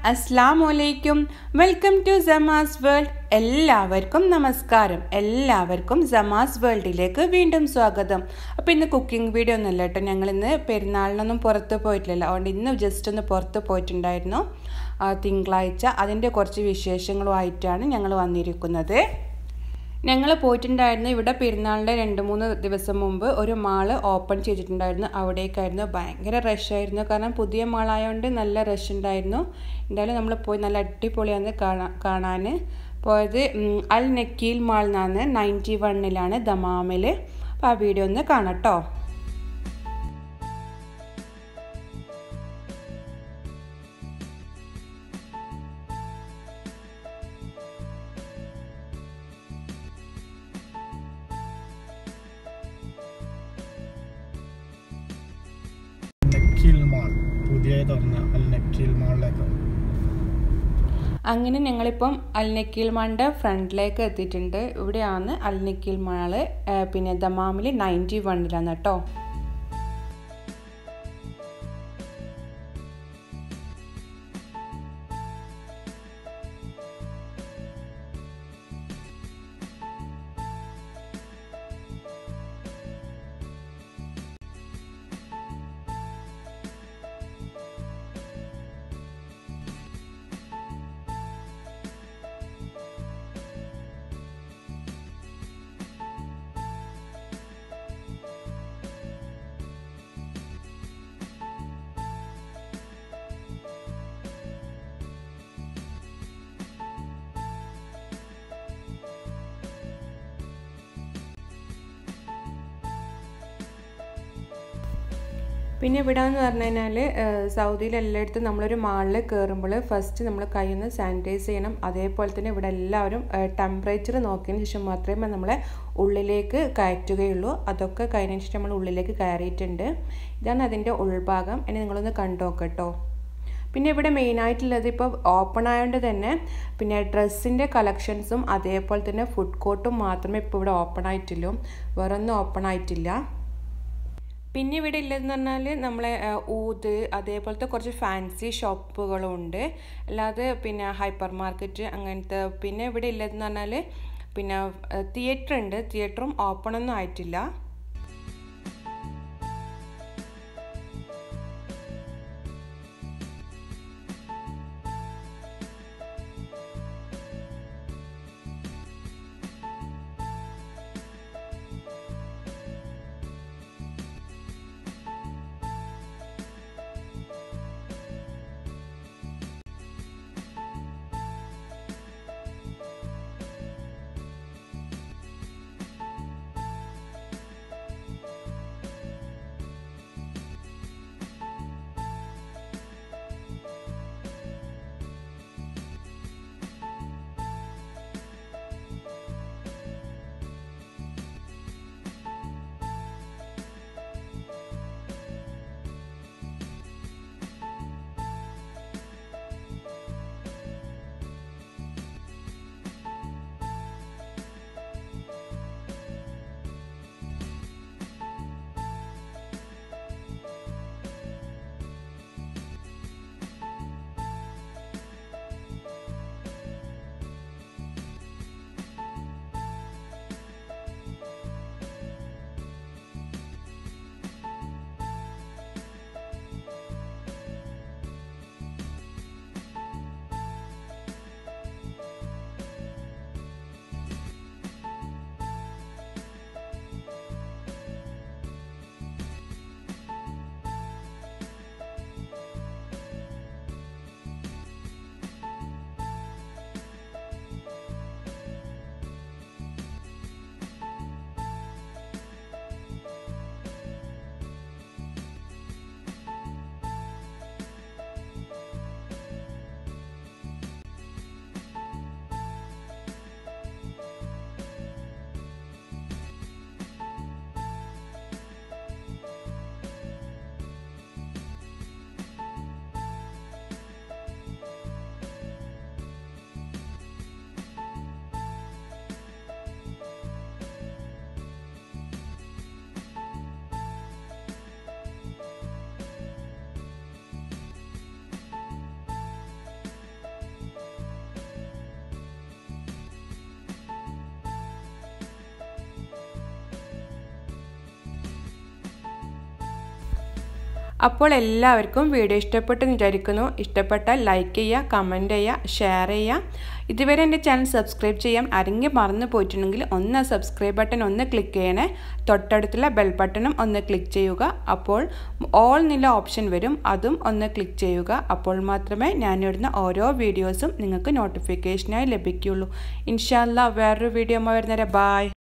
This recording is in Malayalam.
അസ്സാം വലൈക്കും വെൽക്കം ടു ജമാസ് വേൾഡ് എല്ലാവർക്കും നമസ്കാരം എല്ലാവർക്കും ജമാസ് വേൾഡിലേക്ക് വീണ്ടും സ്വാഗതം അപ്പോൾ ഇന്ന് കുക്കിംഗ് വീഡിയോ ഒന്നുമല്ല കേട്ടോ ഞങ്ങൾ ഇന്ന് പെരുന്നാളിനൊന്നും പുറത്ത് പോയിട്ടില്ലല്ലോ അതുകൊണ്ട് ഇന്ന് ജസ്റ്റ് ഒന്ന് പുറത്ത് പോയിട്ടുണ്ടായിരുന്നു ആ, തിങ്കളാഴ്ച അതിൻ്റെ കുറച്ച് വിശേഷങ്ങളുമായിട്ടാണ് ഞങ്ങൾ വന്നിരിക്കുന്നത് ഞങ്ങൾ പോയിട്ടുണ്ടായിരുന്നു ഇവിടെ പെരുന്നാളിൻ്റെ രണ്ട് മൂന്ന് ദിവസം മുമ്പ് ഒരു മാള് ഓപ്പൺ ചെയ്തിട്ടുണ്ടായിരുന്നു അവിടേക്കായിരുന്നു ഭയങ്കര റഷായിരുന്നു കാരണം പുതിയ മാളായതുകൊണ്ട് നല്ല റഷ് ഉണ്ടായിരുന്നു എന്തായാലും നമ്മൾ പോയി നല്ല അടിപൊളിയാണ് കാണാൻ കാണാൻ പോയത് ഉം, അൽ നക്കീൽ മാൾ എന്നാണ് നയൻറ്റി വണ്ണിലാണ് ദമാമിൽ അപ്പോൾ ആ വീഡിയോ ഒന്ന് കാണാം കേട്ടോ നക്കീൽ മാൾ പുതിയ തുറന്ന അൽ നക്കീൽ മാളിലേക്ക് അങ്ങനെ ഞങ്ങളിപ്പം അൽ നക്കീൽ മാളിൻ്റെ ഫ്രണ്ടിലേക്ക് എത്തിയിട്ടുണ്ട് ഇവിടെയാണ് അൽ നക്കീൽ മാള് ആ, പിന്നെ ദമാമിൽ നയൻറ്റി വണ്ണിലാണ് കേട്ടോ പിന്നെ ഇവിടെ എന്ന് പറഞ്ഞു കഴിഞ്ഞാൽ സൗദിയിൽ എല്ലായിടത്തും നമ്മളൊരു മാളിൽ കയറുമ്പോൾ ഫസ്റ്റ് നമ്മൾ കയ്യിൽ നിന്ന് സാനിറ്റൈസ് ചെയ്യണം അതേപോലെ തന്നെ ഇവിടെ എല്ലാവരും ടെമ്പറേച്ചർ നോക്കിയതിന് ശേഷം മാത്രമേ നമ്മളെ ഉള്ളിലേക്ക് കയറ്റുകയുള്ളൂ അതൊക്കെ കഴിഞ്ഞതിന് ശേഷം നമ്മൾ ഉള്ളിലേക്ക് കയറിയിട്ടുണ്ട് ഇതാണ് അതിൻ്റെ ഉൾഭാഗം ഇനി നിങ്ങളൊന്ന് കണ്ടു നോക്കട്ടോ പിന്നെ ഇവിടെ മെയിനായിട്ടുള്ളത് ഇപ്പോൾ ഓപ്പൺ ആയതുകൊണ്ട് തന്നെ പിന്നെ ഡ്രസ്സിൻ്റെ കളക്ഷൻസും അതേപോലെ തന്നെ ഫുഡ് കോർട്ടും മാത്രമേ ഇപ്പോൾ ഇവിടെ ഓപ്പൺ ആയിട്ടുള്ളൂ വേറൊന്നും ഓപ്പൺ ആയിട്ടില്ല പിന്നെ ഇവിടെ ഇല്ലതെന്ന് പറഞ്ഞാൽ നമ്മളെ ആ, ഊത് അതേപോലത്തെ കുറച്ച് ഫാൻസി ഷോപ്പുകളും ഉണ്ട് അല്ലാതെ പിന്നെ ഹൈപ്പർ മാർക്കറ്റ് അങ്ങനത്തെ പിന്നെ ഇവിടെ ഇല്ലതെന്ന് പറഞ്ഞാൽ പിന്നെ തിയേറ്റർ ഉണ്ട് തിയേറ്ററും ഓപ്പൺ ഒന്നും ആയിട്ടില്ല അപ്പോൾ എല്ലാവർക്കും വീഡിയോ ഇഷ്ടപ്പെട്ടെന്ന് വിചാരിക്കുന്നു ഇഷ്ടപ്പെട്ടാൽ ലൈക്ക് ചെയ്യുക കമൻറ്റ് ചെയ്യുക ഷെയർ ചെയ്യുക ഇതുവരെ എൻ്റെ ചാനൽ സബ്സ്ക്രൈബ് ചെയ്യാൻ ആരെങ്കിലും മറന്നു പോയിട്ടുണ്ടെങ്കിൽ ഒന്ന് സബ്സ്ക്രൈബ് ബട്ടൺ ഒന്ന് ക്ലിക്ക് ചെയ്യണേ തൊട്ടടുത്തുള്ള ബെൽ ബട്ടണും ഒന്ന് ക്ലിക്ക് ചെയ്യുക അപ്പോൾ ഓൾ എന്നുള്ള ഓപ്ഷൻ വരും അതും ഒന്ന് ക്ലിക്ക് ചെയ്യുക അപ്പോൾ മാത്രമേ ഞാനിടുന്ന ഓരോ വീഡിയോസും നിങ്ങൾക്ക് നോട്ടിഫിക്കേഷനായി ലഭിക്കുകയുള്ളൂ ഇൻഷാല്ല വേറൊരു വീഡിയോ വരുന്നവരെ ബായ്